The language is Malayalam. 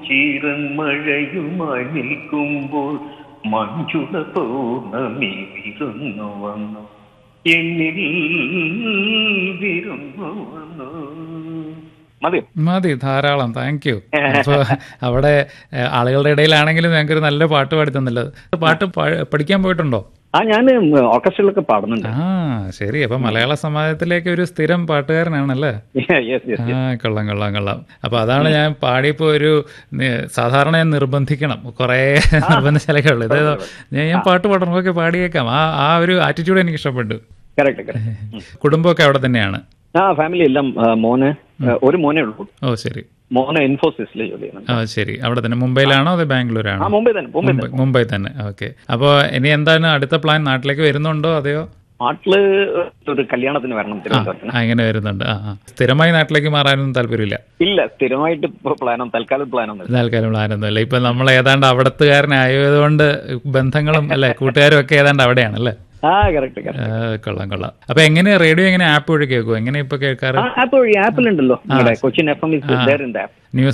പൂച്ചീറൻ മഴയുമായി നിൽക്കുമ്പോൾ മഞ്ജുള പൗർണമി വിരുന്നു വന്നു എന്നിൽ വിരുന്നു വന്നു മതിയോ മതി ധാരാളം താങ്ക് യു അപ്പോൾ അവിടെ ഏഹ്, ആളുകളുടെ ഇടയിലാണെങ്കിലും ഞങ്ങൾക്കൊരു നല്ല പാട്ട് പാടി തന്നല്ലോ പാട്ട് പ- പഠിക്കാൻ പോയിട്ടുണ്ടോ ആ ഞാൻ ഓർക്കസ്ട്രയിലൊക്കെ പാടുന്നുണ്ട് ആ ശരി അപ്പൊ മലയാള സമാജത്തിലേക്ക് ഒരു സ്ഥിരം പാട്ടുകാരനാണല്ലേ യെസ് യെസ് ആ കൊള്ളാം കൊള്ളാം കൊള്ളാം അപ്പൊ അതാണ് ഞാൻ പാടിയപ്പോ ഒരു നി- സാധാരണ ഞാൻ നിർബന്ധിക്കണം കുറെ നിർബന്ധിച്ചാലൊക്കെ ഉള്ളു ഇതേതോ ഞാൻ ഞാൻ പാട്ട് പാടണം ഓക്കെ പാടിയേക്കാം ആ ആ ഒരു ആറ്റിറ്റ്യൂഡ് എനിക്ക് ഇഷ്ടപ്പെട്ടു കറക്റ്റ് കറക്റ്റ് കുടുംബമൊക്കെ അവിടെ തന്നെയാണ് ആ ഫാമിലി എല്ലാം ആ, മോന് ആ, ഒരു മോനേ ഉള്ളൂ ഓ ശരി മോന് ഇൻഫോസിസിൽ ജോലി ചെയ്യുന്നുണ്ട് ആ ശരി അവിടെ തന്നെ മുംബൈയിലാണോ അതോ ആ ബാംഗ്ലൂരാണോ മുംബൈ തന്നെ മുംബൈ മുംബൈ മുംബൈ തന്നെ ഓക്കെ അപ്പോൾ ഇനി എന്താണ് അടുത്ത പ്ലാൻ നാട്ടിലേക്ക് വരുന്നുണ്ടോ അതെയോ നാട്ടില് ഒരു കല്യാണത്തിന് വരണം ആ തിരുവനന്തപുരത്തിന് അങ്ങനെ വരുന്നുണ്ട് ആ ആ സ്ഥിരമായി നാട്ടിലേക്ക് മാറാനൊന്നും താല്പര്യമില്ല ഇല്ല സ്ഥിരമായിട്ട് ഇപ്പൊ പ്ലാനോ തൽക്കാലം പ്ലാനൊന്നും തൽക്കാലം പ്ലാനൊന്നുമില്ല ഇപ്പൊ നമ്മൾ ഏതാണ്ട് അവിടത്തുകാരനായതുകൊണ്ട് ബന്ധങ്ങളും അല്ലെ കൂട്ടുകാരും ഒക്കെ ഏതാണ്ട് അവിടെയാണ് അല്ലേ ആ കറക്റ്റ് കറക്റ്റ് ആ, കൊള്ളാം കൊള്ളാം അപ്പൊ എങ്ങനെ റേഡിയോ എങ്ങനെ ആപ്പ് വഴി കേൾക്കുമോ എങ്ങനെ ഇപ്പൊ കേൾക്കാറ് ആ ആപ്പ് വഴി ആപ്പിലുണ്ടല്ലോ നിങ്ങളുടെ Cochin F M is there in the app news